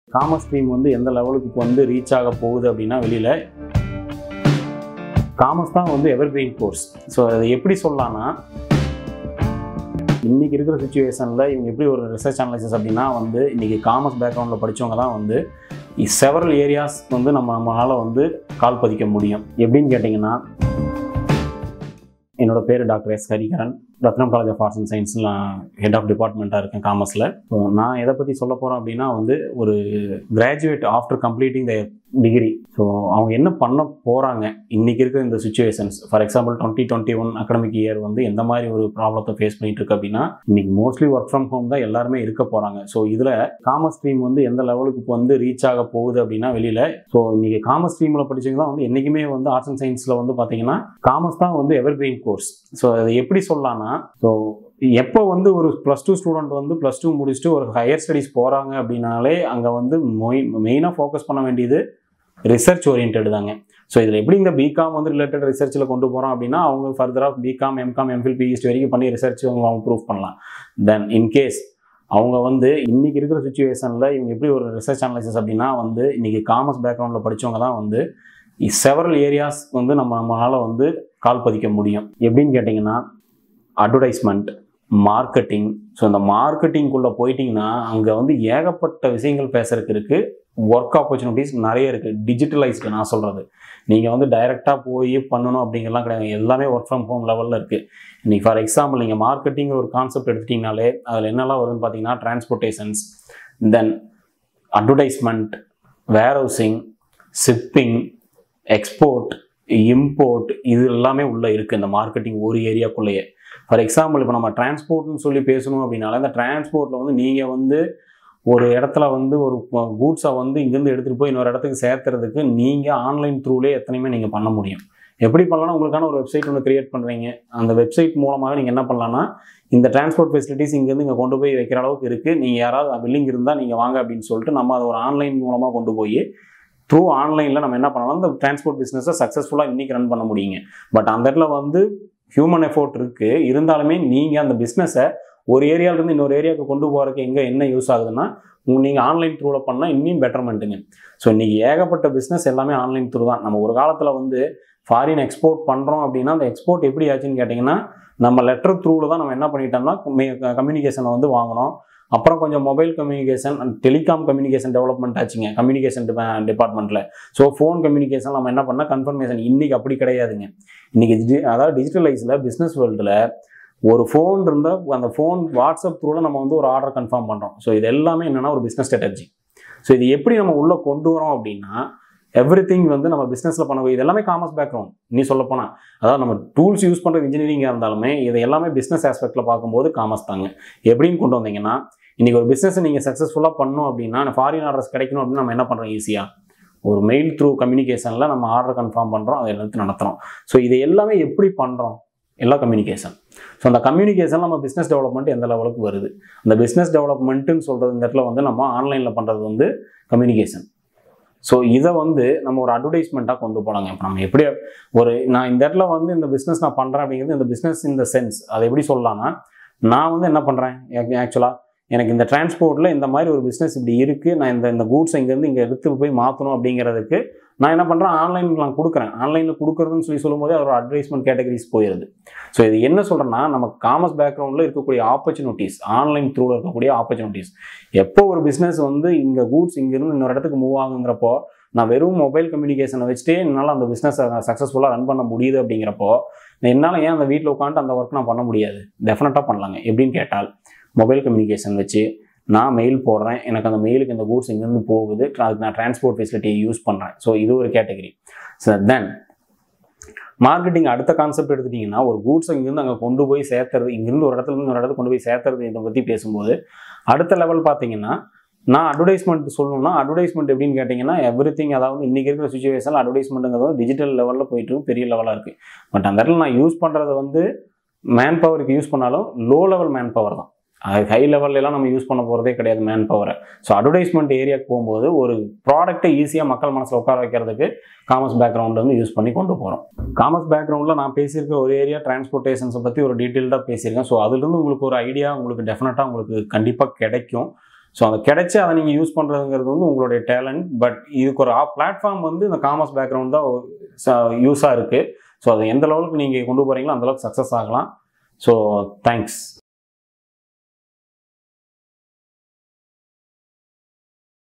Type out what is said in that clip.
commerce stream வந்து எந்த லெவலுக்கு இப்போ வந்து ரீச் ஆக போகுது அப்படின்னா வெளியில் காமர்ஸ் தான் வந்து எவர் கிரீன் கோர்ஸ் ஸோ அதை எப்படி சொல்லலாம்னா இன்றைக்கி இருக்கிற சுச்சுவேஷனில் இவங்க எப்படி ஒரு ரிசர்ச் அனலைசிஸ் அப்படின்னா வந்து இன்றைக்கி காமர்ஸ் பேக்ரவுண்டில் படித்தவங்க தான் வந்து செவரல் ஏரியாஸ் வந்து நம்ம நம்மளால் வந்து கால் பதிக்க முடியும் எப்படின்னு கேட்டிங்கன்னா என்னோட பேர் doctor S Hariharan Ratnam college of arts and சயின்ஸில் நான் ஹெட் ஆஃப் டிபார்ட்மெண்ட்டாக இருக்கேன் காமர்ஸில் ஸோ நான் எதை பற்றி சொல்ல போகிறேன் அப்படின்னா வந்து ஒரு graduate after completing the degree so அவங்க என்ன பண்ண போகிறாங்க இன்றைக்கி இருக்கிற இந்த situations for example twenty twenty one academic year வந்து எந்த மாதிரி ஒரு ப்ராப்ளத்தை ஃபேஸ் பண்ணிட்டு இருக்கு அப்படின்னா இன்னைக்கு மோஸ்ட்லி ஒர்க் ஃப்ரம் ஹோம் தான் எல்லாருமே இருக்க போகிறாங்க ஸோ இதில் காமர்ஸ் ஸ்ட்ரீம் வந்து எந்த லெவலுக்கு இப்போ வந்து ரீச் ஆக போகுது அப்படின்னா வெளியில் ஸோ இன்றைக்கி காமர்ஸ் ஸ்ட்ரீமில் படிச்சவங்க தான் வந்து என்றைக்குமே வந்து ஆர்ட்ஸ் அண்ட் சயின்ஸில் வந்து பார்த்தீங்கன்னா காமர்ஸ் தான் வந்து எவர் கிரீன் கோர்ஸ் ஸோ அதை எப்படி சொல்லலாம்னா ஸோ எப்போ வந்து ஒரு ப்ளஸ் டூ ஸ்டூடெண்ட் வந்து ப்ளஸ் டூ முடிச்சுட்டு ஒரு ஹையர் ஸ்டடீஸ் போகிறாங்க அப்படின்னாலே அங்கே வந்து மெயினாக ஃபோக்கஸ் பண்ண வேண்டியது ரிசர்ச் ஓரியன்ட் தாங்க ஸோ இதில் எப்படி இந்த பிகாம் வந்து ரிலேட்டட் ரிசர்ச்சில் கொண்டு போகிறோம் அப்படின்னா அவங்க ஃபர்தராக பிகாம் எம்காம் எம்ஃபில் பிஹெச்டி வரைக்கும் பண்ணி ரிசர்ச் அவங்க அவங்க ப்ரூவ் பண்ணலாம் தென் இன்கேஸ் அவங்க வந்து இன்றைக்கி இருக்கிற சுச்சுவேஷனில் இவங்க எப்படி ஒரு ரிசர்ச் அனலைசிஸ் அப்படின்னா வந்து இன்றைக்கி காமர்ஸ் பேக்ரவுண்டில் படித்தவங்க தான் வந்து செவரல் ஏரியாஸ் வந்து நம்ம நம்மளால் வந்து கால் பதிக்க முடியும் எப்படின்னு கேட்டிங்கன்னா அட்வர்டைஸ்மெண்ட் மார்க்கெட்டிங் ஸோ இந்த மார்க்கெட்டிங்குள்ளே போயிட்டிங்கன்னா அங்கே வந்து ஏகப்பட்ட விஷயங்கள் பேசுறதுக்கு இருக்குது ஒர்க் ஆப்பர்ச்சுனிட்டிஸ் நிறைய இருக்குது டிஜிட்டலைஸ்டு நான் சொல்கிறது நீங்கள் வந்து டைரெக்டாக போய் பண்ணணும் அப்படிங்கிறலாம் கிடையாது எல்லாமே ஒர்க் ஃப்ரம் ஹோம் லெவலில் இருக்குது இன்றைக்கி ஃபார் எக்ஸாம்பிள் நீங்கள் மார்க்கெட்டிங் ஒரு கான்செப்ட் எடுத்துட்டிங்கனாலே அதில் என்னெல்லாம் வருதுன்னு பார்த்தீங்கன்னா transportations then advertisement warehousing shipping export import இது எல்லாமே உள்ளே இருக்குது இந்த மார்க்கெட்டிங் ஒரு ஏரியாக்குள்ளேயே ஃபார் எக்ஸாம்பிள் இப்போ நம்ம டிரான்ஸ்போர்ட்னு சொல்லி பேசணும் அப்படின்னால இந்த டிரான்ஸ்போர்ட்டில் வந்து நீங்கள் வந்து ஒரு இடத்துல வந்து ஒரு கூட்ஸை வந்து இங்கேருந்து எடுத்துகிட்டு போய் இன்னொரு இடத்துக்கு சேர்த்துறதுக்கு நீங்கள் ஆன்லைன் த்ரூலே எத்தனையுமே நீங்கள் பண்ண முடியும் எப்படி பண்ணலாம்னா உங்களுக்கான ஒரு வெப்சைட் ஒன்று கிரியேட் பண்ணுறீங்க அந்த வெப்சைட் மூலமாக நீங்கள் என்ன பண்ணலாம்னா இந்த டிரான்ஸ்போர்ட் ஃபெசிலிட்டிஸ் இங்கேருந்து இங்கே கொண்டு போய் வைக்கிற அளவுக்கு இருக்குது நீங்கள் யாராவது பில்லிங் இருந்தால் நீங்கள் வாங்க அப்படின்னு சொல்லிட்டு நம்ம அதை ஒரு ஆன்லைன் மூலமாக கொண்டு போய் த்ரூ ஆன்லைனில் நம்ம என்ன பண்ணலாம் இந்த டிரான்ஸ்போர்ட் பிஸ்னஸை சக்ஸஸ்ஃபுல்லாக இன்றைக்கி ரன் பண்ண முடியுங்க பட் அந்த இடத்துல வந்து ஹியூமன் எஃபோர்ட் இருக்குது இருந்தாலுமே நீங்கள் அந்த பிஸ்னஸை ஒரு ஏரியாவிலேருந்து இன்னொரு ஏரியாவுக்கு கொண்டு போகிறதுக்கு எங்கே என்ன யூஸ் ஆகுதுன்னா நீங்கள் ஆன்லைன் த்ரூவில் பண்ணால் இன்னும் பெட்டர்மெண்ட்டுங்க ஸோ இன்றைக்கி ஏகப்பட்ட பிஸ்னஸ் எல்லாமே ஆன்லைன் த்ரூ தான் நம்ம ஒரு காலத்தில் வந்து ஃபாரின் எக்ஸ்போர்ட் பண்ணுறோம் அப்படின்னா அந்த எக்ஸ்போர்ட் எப்படி ஆச்சுன்னு கேட்டிங்கன்னா நம்ம லெட்டர் த்ரூவில் தான் நம்ம என்ன பண்ணிட்டோம்னா கம்யூனிகேஷனை வந்து வாங்கினோம் அப்புறம் கொஞ்சம் mobile communication and telecom communication development ஆச்சுங்க கம்யூனிகேஷன் டிபார்ட்மெண்ட்டில் ஸோ ஃபோன் கம்யூனிகேஷன் நம்ம என்ன பண்ணால் கன்ஃபர்மேஷன் இன்றைக்கி அப்படி கிடையாதுங்க இன்றைக்கி டிஜி அதாவது டிஜிட்டலைஸில் பிஸ்னஸ் வேர்ல்டில் ஒரு ஃபோன் இருந்தால் அந்த ஃபோன் வாட்ஸ்அப் த்ரூவில் நம்ம வந்து ஒரு ஆர்டர் கன்ஃபார்ம் பண்ணுறோம் ஸோ இது எல்லாமே என்னென்னா ஒரு பிஸ்னஸ் ஸ்ட்ராட்டஜி ஸோ இது எப்படி நம்ம உள்ளே கொண்டு வரோம் அப்படின்னா எவ்ரி திங் வந்து நம்ம பிஸ்னஸில் பண்ண இது எல்லாமே காமர்ஸ் பேக்ரவுண்ட் நீ சொல்ல போனால் அதாவது நம்ம டூல்ஸ் யூஸ் பண்ணுற இன்ஜினியரிங்காக இருந்தாலுமே இது எல்லாமே பிஸ்னஸ் ஆஸ்பெக்டில் பார்க்கும்போது காமர்ஸ் தாங்க எப்படின்னு கொண்டு வந்தீங்கன்னா இன்றைக்கி ஒரு பிஸ்னஸ் நீங்கள் சக்ஸஸ்ஃபுல்லாக பண்ணணும் அப்படின்னா ஃபாரின் ஆர்டர்ஸ் கிடைக்கணும் அப்படின்னு நம்ம என்ன பண்ணுறோம் ஈஸியாக ஒரு மெயில் த்ரூ கம்யூனிகேஷனில் நம்ம ஆர்டர் கன்ஃபார்ம் பண்ணுறோம் அதை எல்லாத்தையும் நடத்துகிறோம் ஸோ இது எல்லாமே எப்படி பண்ணுறோம் எல்லாம் கம்யூனிகேஷன் ஸோ அந்த கம்யூனிகேஷன் நம்ம பிஸ்னஸ் டெவலப்மெண்ட் எந்த லெவலுக்கு வருது அந்த பிஸ்னஸ் டெவலப்மெண்ட்டுன்னு சொல்கிறது இந்த இடத்துல வந்து நம்ம ஆன்லைனில் பண்ணுறது வந்து கம்யூனிகேஷன் ஸோ இதை வந்து நம்ம ஒரு அட்வர்டைஸ்மெண்ட்டாக கொண்டு போகலாங்க இப்போ நம்ம எப்படி ஒரு நான் இந்த இடத்துல வந்து இந்த பிஸ்னஸ் நான் பண்ணுறேன் அப்படிங்கிறது இந்த பிஸ்னஸ் இந்த சென்ஸ் அதை எப்படி சொல்லலாம்னா நான் வந்து என்ன பண்ணுறேன் ஆக்சுவலாக எனக்கு இந்த டிரான்ஸ்போர்ட்டில் இந்த மாதிரி ஒரு பிஸ்னஸ் இப்படி இருக்குது நான் இந்த இந்த கூட்ஸ் இங்கேருந்து இங்கே எடுத்து போய் மாற்றணும் அப்படிங்கிறதுக்கு நான் என்ன பண்ணுறேன் ஆன்லைனில் நான் கொடுக்குறேன் ஆன்லைனில் கொடுக்குறதுன்னு சொல்லி சொல்லும்போது அதோட அட்வர்டைஸ்மெண்ட் கேட்டகரிஸ் போயிடுது ஸோ இது என்ன சொல்கிறேன்னா நம்ம காமர்ஸ் பேக்ரவுண்டில் இருக்கக்கூடிய ஆப்பர்ச்சுனிட்டிஸ் ஆன்லைன் த்ரூவில் இருக்கக்கூடிய ஆப்பர்ச்சுனிட்டிஸ் எப்போ ஒரு பிஸ்னஸ் வந்து இந்த கூட்ஸ் இங்கேருந்து இன்னொரு இடத்துக்கு மூவ் ஆகுங்கிறப்போ நான் வெறும் மொபைல் கம்யூனிகேஷனை வச்சுட்டே என்னால் அந்த பிஸ்னஸை சக்ஸஸ்ஃபுல்லாக ரன் பண்ண முடியுது அப்படிங்கிறப்போ என்னால் ஏன் அந்த வீட்டில் உட்காந்துட்டு அந்த ஒர்க் நான் பண்ண முடியாது டெஃபினட்டாக பண்ணலாங்க எப்படின்னு கேட்டால் மொபைல் கம்யூனிகேஷன் வச்சு நான் மெயில் போடுறேன் எனக்கு அந்த மெயிலுக்கு இந்த கூட்ஸ் இங்கேருந்து போகுது அதுக்கு நான் டிரான்ஸ்போர்ட் ஃபெசிலிட்டியை யூஸ் பண்ணுறேன் ஸோ இது ஒரு கேட்டகரி ஸோ தென் மார்க்கெட்டிங் அடுத்த கான்செப்ட் எடுத்துட்டிங்கன்னா ஒரு கூட்ஸ் இங்கேருந்து அங்கே கொண்டு போய் சேர்த்துறது இங்கேருந்து ஒரு இடத்துல இருந்து ஒரு இடத்துக்கு கொண்டு போய் சேர்த்துறது இதை பற்றி பேசும்போது அடுத்த லெவல் பார்த்தீங்கன்னா நான் அட்வர்டைஸ்மெண்ட் சொல்லணும்னா அட்வர்டைஸ்மெண்ட் எப்படின்னு கேட்டிங்கன்னா எவ்ரி திங் அதாவது இன்றைக்கி இருக்கிற சுச்சுவேஷனில் அட்வர்டைஸ்மெண்ட்டுங்கிறது டிஜிட்டல் லெவலில் போயிட்டு பெரிய லெவலாக இருக்குது பட் அந்த இடத்துல நான் யூஸ் பண்ணுறது வந்து மேன் பவருக்கு யூஸ் பண்ணாலும் லோ லெவல் மேன் பவர் தான் அது ஹை லெவல்லாம் நம்ம யூஸ் பண்ண போகிறதே கிடையாது மேன் பவரை ஸோ அட்வர்டைஸ்மெண்ட் ஏரியாவுக்கு போகும்போது ஒரு ப்ராடக்ட்டை ஈஸியாக மக்கள் மனசில் உட்கார வைக்கிறதுக்கு காமர்ஸ் பேக்ரவுண்ட்லேருந்து யூஸ் பண்ணி கொண்டு போகிறோம் காமர்ஸ் பேக்ரவுண்டில் நான் பேசியிருக்க ஒரு ஏரியா டிரான்ஸ்போர்ட்டேஷன்ஸை பற்றி ஒரு டீட்டெயில்டாக பேசியிருக்கேன் ஸோ அதுலேருந்து உங்களுக்கு ஒரு ஐடியா உங்களுக்கு டெஃபினட்டாக உங்களுக்கு கண்டிப்பாக கிடைக்கும் ஸோ அது கிடைச்சி அதை நீங்கள் யூஸ் பண்ணுறதுங்கிறது வந்து உங்களுடைய டேலண்ட் பட் இதுக்கு ஒரு பிளாட்ஃபார்ம் வந்து இந்த காமர்ஸ் பேக்ரவுண்ட் தான் யூஸாக இருக்குது ஸோ அதை எந்த லெவலுக்கு நீங்கள் கொண்டு போகிறீங்களோ அந்தளவுக்கு சக்ஸஸ் ஆகலாம் ஸோ தேங்க்ஸ்